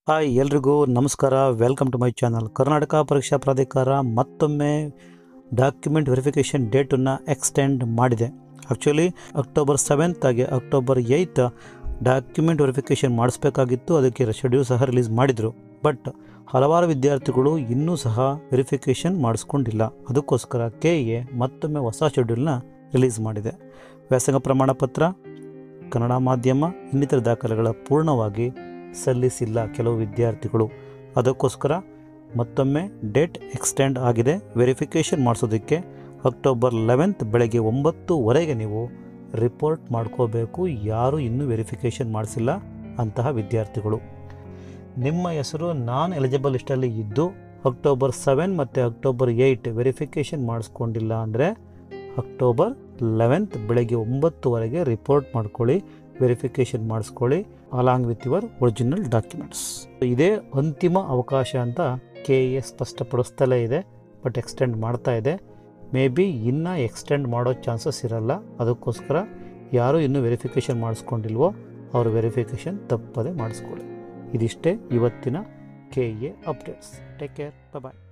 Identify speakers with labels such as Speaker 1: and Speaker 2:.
Speaker 1: hi ಎಲ್ರಿಗೂ ನಮಸ್ಕಾರ welcome to my channel Karnataka ಪರೀಕ್ಷಾ ಪ್ರಾಧಿಕಾರ ಮತ್ತೊಮ್ಮೆ ಡಾಕ್ಯುಮೆಂಟ್ ವೆರಿಫಿಕೇಷನ್ ಡೇಟನ್ನು ಎಕ್ಸ್ಟೆಂಡ್ ಮಾಡಿದೆ ಆ್ಯಕ್ಚುಲಿ ಅಕ್ಟೋಬರ್ ಸೆವೆಂತ್ ಆಗಿ ಅಕ್ಟೋಬರ್ ಏಯ್ತ್ ಡಾಕ್ಯುಮೆಂಟ್ ವೆರಿಫಿಕೇಷನ್ ಮಾಡಿಸ್ಬೇಕಾಗಿತ್ತು ಅದಕ್ಕೆ ಶೆಡ್ಯೂಲ್ ಸಹ ರಿಲೀಸ್ ಮಾಡಿದರು ಬಟ್ ಹಲವಾರು ವಿದ್ಯಾರ್ಥಿಗಳು ಇನ್ನೂ ಸಹ ವೆರಿಫಿಕೇಷನ್ ಮಾಡಿಸ್ಕೊಂಡಿಲ್ಲ ಅದಕ್ಕೋಸ್ಕರ ಕೆ ಎ ಮತ್ತೊಮ್ಮೆ ಹೊಸ ಶೆಡ್ಯೂಲ್ನ ರಿಲೀಸ್ ಮಾಡಿದೆ ವ್ಯಾಸಂಗ ಪ್ರಮಾಣ ಪತ್ರ ಕನ್ನಡ ಮಾಧ್ಯಮ ಇನ್ನಿತರ ದಾಖಲೆಗಳ ಪೂರ್ಣವಾಗಿ ಸಲ್ಲಿಸಿಲ್ಲ ಕೆಲವು ವಿದ್ಯಾರ್ಥಿಗಳು ಅದಕ್ಕೋಸ್ಕರ ಮತ್ತೊಮ್ಮೆ ಡೇಟ್ ಎಕ್ಸ್ಟೆಂಡ್ ಆಗಿದೆ ವೆರಿಫಿಕೇಷನ್ ಮಾಡಿಸೋದಕ್ಕೆ ಅಕ್ಟೋಬರ್ ಲೆವೆಂತ್ ಬೆಳಗ್ಗೆ ಒಂಬತ್ತುವರೆಗೆ ನೀವು ರಿಪೋರ್ಟ್ ಮಾಡ್ಕೋಬೇಕು ಯಾರು ಇನ್ನೂ ವೆರಿಫಿಕೇಷನ್ ಮಾಡಿಸಿಲ್ಲ ಅಂತಹ ವಿದ್ಯಾರ್ಥಿಗಳು ನಿಮ್ಮ ಹೆಸರು ನಾನ್ ಎಲಿಜಿಬಲ್ ಲಿಸ್ಟಲ್ಲಿ ಇದ್ದು ಅಕ್ಟೋಬರ್ ಸೆವೆನ್ ಮತ್ತು ಅಕ್ಟೋಬರ್ ಏಯ್ಟ್ ವೆರಿಫಿಕೇಷನ್ ಮಾಡಿಸ್ಕೊಂಡಿಲ್ಲ ಅಂದರೆ ಅಕ್ಟೋಬರ್ ಲೆವೆಂತ್ ಬೆಳಗ್ಗೆ ಒಂಬತ್ತುವರೆಗೆ ರಿಪೋರ್ಟ್ ಮಾಡ್ಕೊಳ್ಳಿ ವೆರಿಫಿಕೇಷನ್ ಮಾಡಿಸ್ಕೊಳ್ಳಿ along with your original documents ಇದೇ ಅಂತಿಮ ಅವಕಾಶ ಅಂತ ಕೆ ಎ ಸ್ಪಷ್ಟಪಡಿಸ್ತಲೇ ಇದೆ ಬಟ್ ಎಕ್ಸ್ಟೆಂಡ್ ಮಾಡ್ತಾ ಇದೆ ಮೇ ಬಿ ಇನ್ನೂ ಎಕ್ಸ್ಟೆಂಡ್ ಮಾಡೋ ಚಾನ್ಸಸ್ ಇರಲ್ಲ ಅದಕ್ಕೋಸ್ಕರ ಯಾರು ಇನ್ನೂ ವೆರಿಫಿಕೇಷನ್ ಮಾಡಿಸ್ಕೊಂಡಿಲ್ವೋ ಅವರು ವೆರಿಫಿಕೇಷನ್ ತಪ್ಪದೆ ಮಾಡಿಸ್ಕೊಳ್ಳಿ ಇದಿಷ್ಟೇ ಇವತ್ತಿನ K A updates take care bye